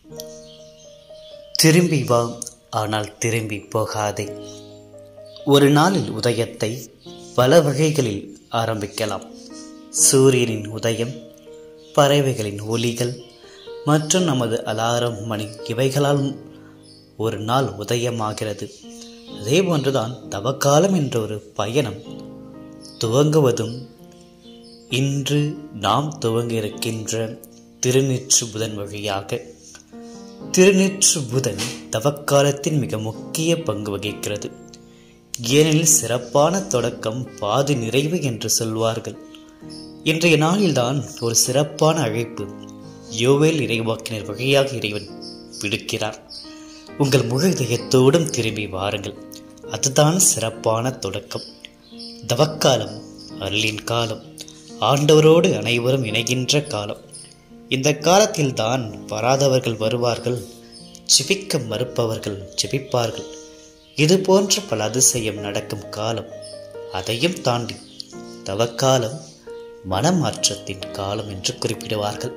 திரும்பி வா ஆனால் திரும்பி போகாதே ஒரு நாளில் உதயத்தை பல வகைகளில் ஆரம்பிக்கலாம் சூரியனின் உதயம் பறவைகளின் ஒலிகள் மற்றும் நமது அலாரம் மணி இவைகளால் ஒரு நாள் உதயமாகிறது அதே போன்றுதான் தவக்காலம் என்ற ஒரு பயணம் துவங்குவதும் இன்று நாம் துவங்க இருக்கின்ற திருநெற்று புதன் வழியாக திருநெற்று புதன் தவக்காலத்தின் மிக முக்கிய பங்கு வகிக்கிறது ஏனெனில் சிறப்பான தொடக்கம் பாதி நிறைவு என்று சொல்வார்கள் இன்றைய நாளில்தான் ஒரு சிறப்பான அழைப்பு யோவேல் இறைவாக்கினர் வழியாக இறைவன் விடுக்கிறார் உங்கள் முழு இதயத்தோடும் திரும்பி வாருங்கள் அதுதான் சிறப்பான தொடக்கம் தவக்காலம் அருளின் காலம் ஆண்டவரோடு அனைவரும் இணைகின்ற காலம் இந்த காலத்தில்தான் வராதவர்கள் வருவார்கள் ஜெபிக்க மறுப்பவர்கள் ஜெபிப்பார்கள் இது போன்ற பல அதிசயம் நடக்கும் காலம் அதையும் தாண்டி தவக்காலம் மனமாற்றத்தின் காலம் என்று குறிப்பிடுவார்கள்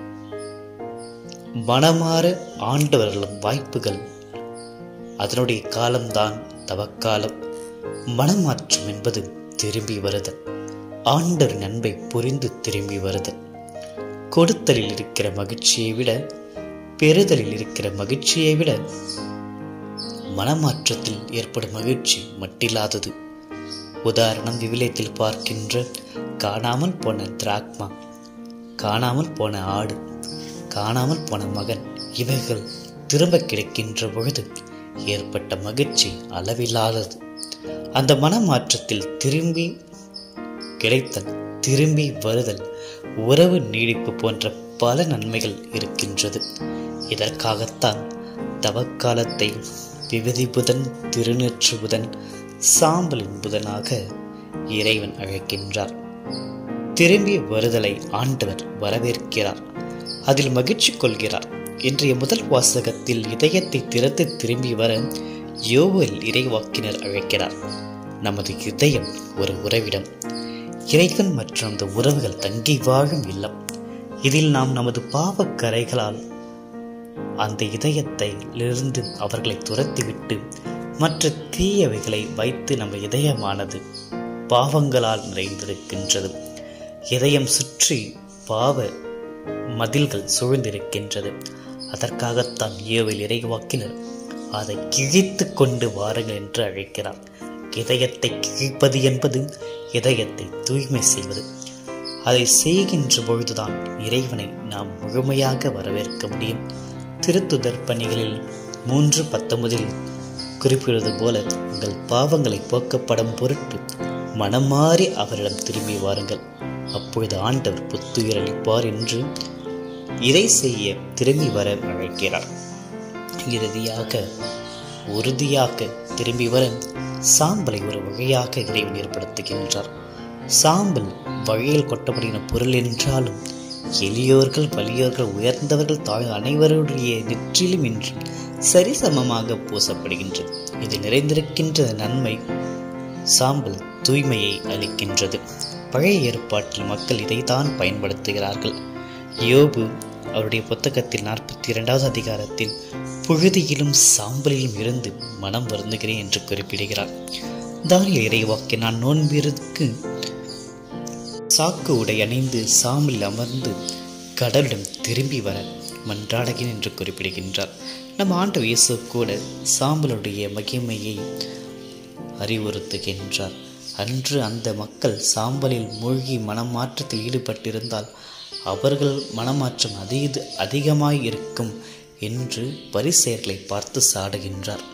மனமாற ஆண்டவர்களும் வாய்ப்புகள் அதனுடைய காலம்தான் தவக்காலம் மனமாற்றம் என்பது திரும்பி வருதல் ஆண்டவர் நன்மை புரிந்து திரும்பி வருதல் கொடுத்தலில் இருக்கிற மகிழ்ச்சியை விட பெறுதலில் இருக்கிற மகிழ்ச்சியை விட மனமாற்றத்தில் ஏற்படும் மகிழ்ச்சி மட்டில்லாதது உதாரணம் விவிலியத்தில் பார்க்கின்ற காணாமல் போன திராக்மா காணாமல் போன ஆடு காணாமல் போன மகன் இவைகள் திரும்ப கிடைக்கின்ற பொழுது ஏற்பட்ட மகிழ்ச்சி அளவில்லாதது அந்த மனமாற்றத்தில் திரும்பி கிடைத்தல் திரும்பி வருதல் உறவு நீடிப்பு போன்ற பல நன்மைகள் இருக்கின்றது இதற்காகத்தான் தவக்காலத்தை விவிதி புதன் திருநெற்று புதன் சாம்பலின் புதனாக இறைவன் அழைக்கின்றார் திரும்பி வருதலை ஆண்டவர் வரவேற்கிறார் அதில் மகிழ்ச்சி கொள்கிறார் இன்றைய முதல் வாசகத்தில் இதயத்தை திறந்து திரும்பி வர யோவல் இறைவாக்கினர் அழைக்கிறார் நமது இதயம் ஒரு உறவிடம் இறைவன் மற்றும் அந்த உறவுகள் தங்கி வாழும் இல்லம் இதில் நாம் நமது பாவக் கரைகளால் அந்த இதயத்தை இருந்து அவர்களை துரத்திவிட்டு மற்ற தீயவைகளை வைத்து நம்ம இதயமானது பாவங்களால் நிறைந்திருக்கின்றது இதயம் சுற்றி பாவ மதில்கள் சூழ்ந்திருக்கின்றது அதற்காகத்தான் ஏவில் இறைவாக்கினர் அதை கிழித்து கொண்டு வாருங்கள் என்று அழைக்கிறார் இதயத்தை கிழிப்பது என்பது இதயத்தை தூய்மை செய்வது அதை செய்கின்ற பொழுதுதான் இறைவனை நாம் முழுமையாக வரவேற்க முடியும் திருத்துதர் பணிகளில் மூன்று பத்தொன்பதில் குறிப்பிடுவது போல உங்கள் பாவங்களை போக்கப்படும் பொருட்டு மனம் மாறி அவரிடம் திரும்பி வாருங்கள் அப்பொழுது ஆண்டவர் புத்துயிரளிப்பார் என்று இதை செய்ய திரும்பி வர அழைக்கிறார் இறுதியாக உறுதியாக திரும்பி வர சாம்பலை ஒரு வழியாக இறைவன் ஏற்படுத்துகின்றார் சாம்பல் வழியில் கொட்டப்படுகிற பொருள் என்றாலும் எளியோர்கள் வலியோர்கள் உயர்ந்தவர்கள் தாழ் அனைவருடைய நெற்றிலும் இன்றி சரிசமமாக பூசப்படுகின்றது இது நிறைந்திருக்கின்ற நன்மை சாம்பல் தூய்மையை அளிக்கின்றது பழைய ஏற்பாட்டில் மக்கள் இதைத்தான் பயன்படுத்துகிறார்கள் யோபு அவருடைய புத்தகத்தில் நாற்பத்தி இரண்டாவது அதிகாரத்தில் புழுதியிலும் சாம்பலிலும் இருந்து மனம் வருந்துகிறேன் என்று குறிப்பிடுகிறார் தானியல் இறைவாக்கி நான் நோன்பிற்கு சாக்கு உடை அணிந்து சாம்பலில் அமர்ந்து கடலிடம் திரும்பி வர மன்றாடுகிறேன் என்று குறிப்பிடுகின்றார் நம் ஆண்டு இயேசு கூட சாம்பலுடைய மகிமையை அறிவுறுத்துகின்றார் அன்று அந்த மக்கள் சாம்பலில் மூழ்கி மனமாற்றத்தில் ஈடுபட்டிருந்தால் அவர்கள் மனமாற்றம் அதிக அதிகமாய் இருக்கும் என்று பரிசெயர்களை பார்த்து சாடுகின்றார்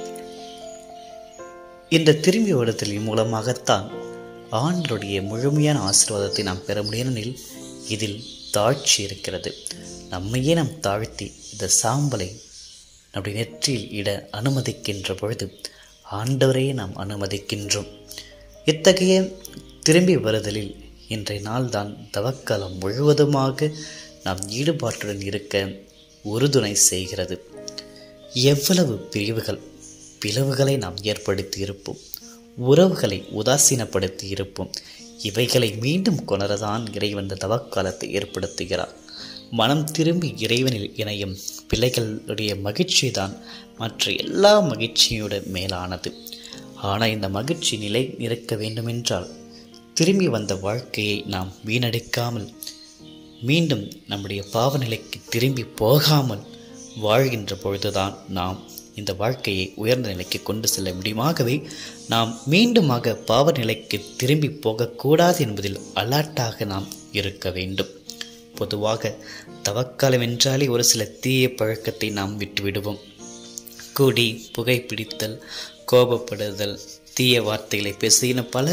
இந்த திரும்பி வருதலின் மூலமாகத்தான் ஆண்டருடைய முழுமையான ஆசீர்வாதத்தை நாம் பெற முடியும் இதில் தாழ்ச்சி இருக்கிறது நம்மையே நாம் தாழ்த்தி இந்த சாம்பலை நம்முடைய நெற்றியில் இட அனுமதிக்கின்ற பொழுது ஆண்டவரையே நாம் அனுமதிக்கின்றோம் இத்தகைய திரும்பி வருதலில் இன்றைய நாள்தான் தவக்காலம் முழுவதுமாக நாம் ஈடுபாட்டுடன் இருக்க உறுதுணை செய்கிறது எவ்வளவு பிரிவுகள் பிளவுகளை நாம் ஏற்படுத்தி இருப்போம் உறவுகளை உதாசீனப்படுத்தி இருப்போம் இவைகளை மீண்டும் கொணரதான் இறைவன் இந்த தவக்காலத்தை ஏற்படுத்துகிறார் மனம் திரும்பி இறைவனில் இணையும் பிள்ளைகளுடைய மகிழ்ச்சி தான் மற்ற எல்லா மகிழ்ச்சியோட மேலானது ஆனால் இந்த மகிழ்ச்சி நிலை நிற்க வேண்டுமென்றால் திரும்பி வந்த வாழ்க்கையை நாம் வீணடிக்காமல் மீண்டும் நம்முடைய பாவ நிலைக்கு திரும்பி போகாமல் வாழ்கின்ற பொழுதுதான் நாம் இந்த வாழ்க்கையை உயர்ந்த நிலைக்கு கொண்டு செல்ல முடியுமாகவே நாம் மீண்டுமாக பாவ நிலைக்கு திரும்பி போகக்கூடாது என்பதில் அலர்ட்டாக நாம் இருக்க வேண்டும் பொதுவாக தவக்காலம் என்றாலே ஒரு சில தீய பழக்கத்தை நாம் விட்டுவிடுவோம் குடி புகைப்பிடித்தல் கோபப்படுதல் தீய வார்த்தைகளை பேசுகிற பல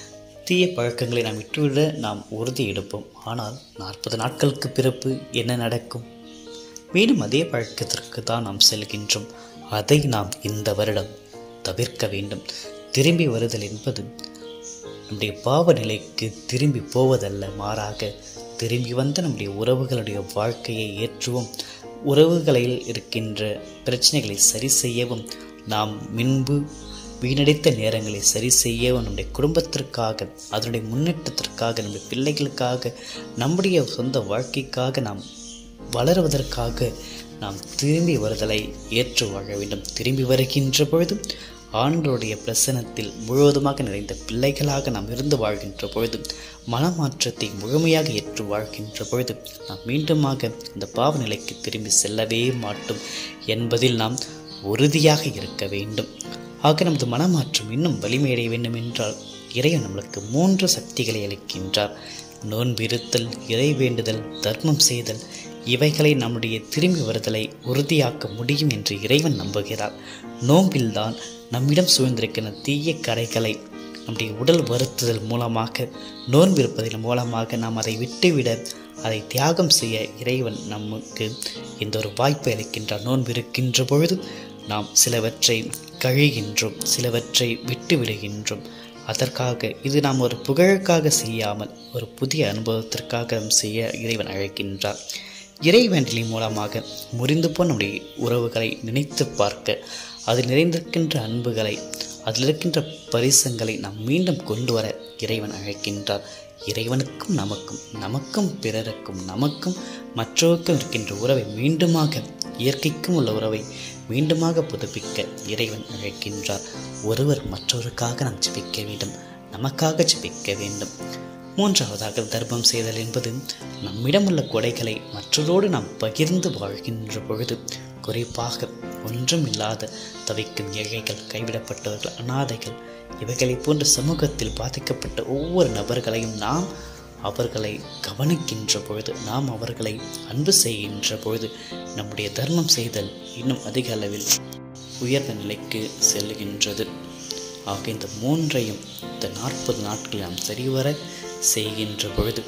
தீய பழக்கங்களை நாம் விட்டுவிட நாம் உறுதி எடுப்போம் ஆனால் நாற்பது நாட்களுக்கு பிறப்பு என்ன நடக்கும் மீண்டும் அதே பழக்கத்திற்கு தான் நாம் செல்கின்றோம் அதை நாம் இந்த வருடம் தவிர்க்க வேண்டும் திரும்பி வருதல் என்பது நம்முடைய பாவ நிலைக்கு திரும்பி போவதல்ல மாறாக திரும்பி வந்த நம்முடைய உறவுகளுடைய வாழ்க்கையை ஏற்றுவோம் உறவுகளில் இருக்கின்ற பிரச்சனைகளை சரி செய்யவும் நாம் முன்பு வீணடைத்த நேரங்களை சரி செய்யவும் நம்முடைய குடும்பத்திற்காக அதனுடைய முன்னேற்றத்திற்காக நம்முடைய பிள்ளைகளுக்காக நம்முடைய சொந்த வாழ்க்கைக்காக நாம் வளருவதற்காக நாம் திரும்பி வருதலை ஏற்று வாழ வேண்டும் திரும்பி வருகின்ற பொழுதும் ஆண்டோடைய பிரசனத்தில் முழுவதுமாக நிறைந்த பிள்ளைகளாக நாம் இருந்து வாழ்கின்ற பொழுது மனமாற்றத்தை முழுமையாக ஏற்று வாழ்கின்ற பொழுது நாம் மீண்டுமாக இந்த பாவ நிலைக்கு திரும்பி செல்லவே மாட்டோம் என்பதில் நாம் உறுதியாக இருக்க வேண்டும் ஆக நமது மனமாற்றம் இன்னும் வலிமையடைய வேண்டும் என்றால் இறைவன் நம்மளுக்கு மூன்று சக்திகளை அளிக்கின்றார் நோன்பிருத்தல் இறை வேண்டுதல் தர்மம் செய்தல் இவைகளை நம்முடைய திரும்பி வருதலை உறுதியாக்க முடியும் என்று இறைவன் நம்புகிறார் நோம்பில்தான் நம்மிடம் சூழ்ந்திருக்கிற தீய கரைகளை நம்முடைய உடல் வருத்துதல் மூலமாக நோன்பிருப்பதன் மூலமாக நாம் அதை விட்டுவிட அதை தியாகம் செய்ய இறைவன் நமக்கு இந்த ஒரு வாய்ப்பை அளிக்கின்றார் நோன்பிருக்கின்ற பொழுது நாம் சிலவற்றை கழிகின்றோம் சிலவற்றை விட்டு விடுகின்றோம் அதற்காக இது நாம் ஒரு புகழுக்காக செய்யாமல் ஒரு புதிய அனுபவத்திற்காக செய்ய இறைவன் அழைக்கின்றார் இறைவேண்டலின் மூலமாக முறிந்து போன நம்முடைய உறவுகளை நினைத்து பார்க்க அதில் நிறைந்திருக்கின்ற அன்புகளை அதில் இருக்கின்ற பரிசங்களை நாம் மீண்டும் கொண்டு வர இறைவன் அழைக்கின்றார் இறைவனுக்கும் நமக்கும் நமக்கும் பிறருக்கும் நமக்கும் மற்றவருக்கும் இருக்கின்ற உறவை மீண்டுமாக இயற்கைக்கும் உள்ள உறவை மீண்டுமாக புதுப்பிக்க இறைவன் அழைக்கின்றார் ஒருவர் மற்றவருக்காக நாம் ஜெபிக்க வேண்டும் நமக்காக ஜெபிக்க வேண்டும் மூன்றாவதாக தர்மம் செய்தல் என்பது நம்மிடம் உள்ள கொடைகளை மற்றவரோடு நாம் பகிர்ந்து வாழ்கின்ற பொழுது குறிப்பாக ஒன்றும் இல்லாத தவிக்கும் ஏழைகள் கைவிடப்பட்டவர்கள் அனாதைகள் இவைகளை போன்ற சமூகத்தில் பாதிக்கப்பட்ட ஒவ்வொரு நபர்களையும் நாம் அவர்களை கவனிக்கின்ற பொழுது நாம் அவர்களை அன்பு செய்கின்ற பொழுது நம்முடைய தர்மம் செய்தல் இன்னும் அதிக அளவில் உயர்ந்த நிலைக்கு செல்கின்றது ஆக இந்த மூன்றையும் இந்த நாற்பது நாட்கள் நாம் சரிவர செய்கின்ற பொழுது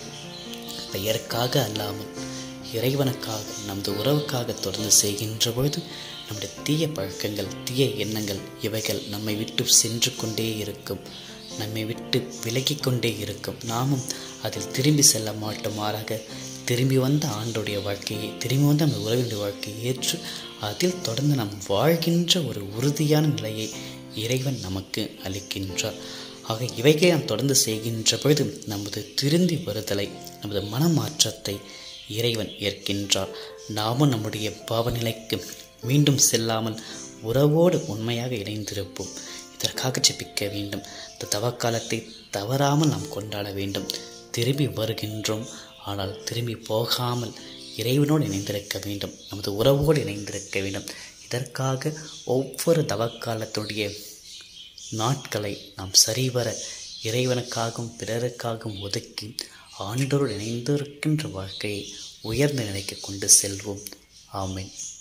பெயருக்காக அல்லாமல் இறைவனுக்காக நமது உறவுக்காக தொடர்ந்து செய்கின்ற பொழுது நம்முடைய தீய பழக்கங்கள் தீய எண்ணங்கள் இவைகள் நம்மை விட்டு சென்று கொண்டே இருக்கும் நம்மை விட்டு விலகி கொண்டே இருக்கும் நாமும் அதில் திரும்பி செல்ல மாட்டோம் மாறாக திரும்பி வந்த ஆண்டோடைய வாழ்க்கையை திரும்பி வந்த நம்ம உறவினுடைய வாழ்க்கையை ஏற்று அதில் தொடர்ந்து நாம் வாழ்கின்ற ஒரு உறுதியான நிலையை இறைவன் நமக்கு அளிக்கின்றார் ஆக இவைகளை நாம் தொடர்ந்து செய்கின்ற பொழுது நமது திருந்தி வருதலை நமது மனமாற்றத்தை இறைவன் ஏற்கின்றார் நாமும் நம்முடைய பாவநிலைக்கு மீண்டும் செல்லாமல் உறவோடு உண்மையாக இணைந்திருப்போம் இதற்காக ஜெபிக்க வேண்டும் இந்த தவக்காலத்தை தவறாமல் நாம் கொண்டாட வேண்டும் திரும்பி வருகின்றோம் ஆனால் திரும்பி போகாமல் இறைவனோடு இணைந்திருக்க வேண்டும் நமது உறவோடு இணைந்திருக்க வேண்டும் இதற்காக ஒவ்வொரு தவக்காலத்துடைய நாட்களை நாம் சரிவர இறைவனுக்காகவும் பிறருக்காகவும் ஒதுக்கி ஆண்டோடு இணைந்திருக்கின்ற வாழ்க்கையை உயர்ந்த நிலைக்கு கொண்டு செல்வோம் ஆமென்